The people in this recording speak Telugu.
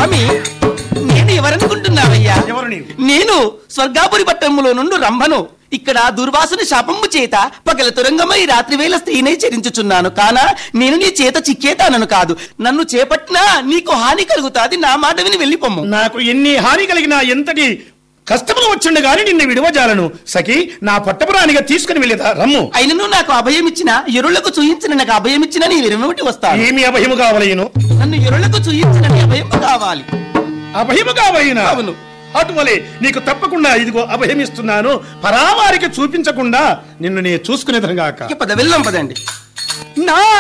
స్వామి నేను ఎవరనుకుంటున్నావయ్యా ఎవరు నీవు నేను స్వర్గాపురి పట్టణములో నుండి రంభను ఇక్కడ దుర్వాసుని శాపము చేత పగల తురంగమై రాత్రి వేళ స్త్రీనే చరించుచున్నాను కానా నేను నీ చేత చిక్కేతానను కాదు నన్ను చేపట్టినా నీకు హాని కలుగుతాది నా మాట విని వెళ్ళిపోమ్ము నాకు ఎన్ని హాని కలిగినా ఎంతటి కష్టములు వచ్చిండు గాని నిన్ను విడవజాలను సఖి నా పట్టపురానిగా తీసుకుని వెళ్ళేదా రమ్ము అయినను నాకు అభయం ఇచ్చిన ఎరుళ్లకు చూయించిన నాకు అభయం ఇచ్చిన నీ విరమటి వస్తాను ఏమి అభయము కావలయను నన్ను ఎరుళ్లకు చూయించిన నీ అభయం కావాలి అభయము కావలయన అవును. అటువలే నీకు తప్పకుండా ఇదిగో అభయమిస్తున్నాను పరావారికి చూపించకుండా నిన్ను నేను చూసుకునేదనగాక ఇక పద వెళ్ళం పదండి నా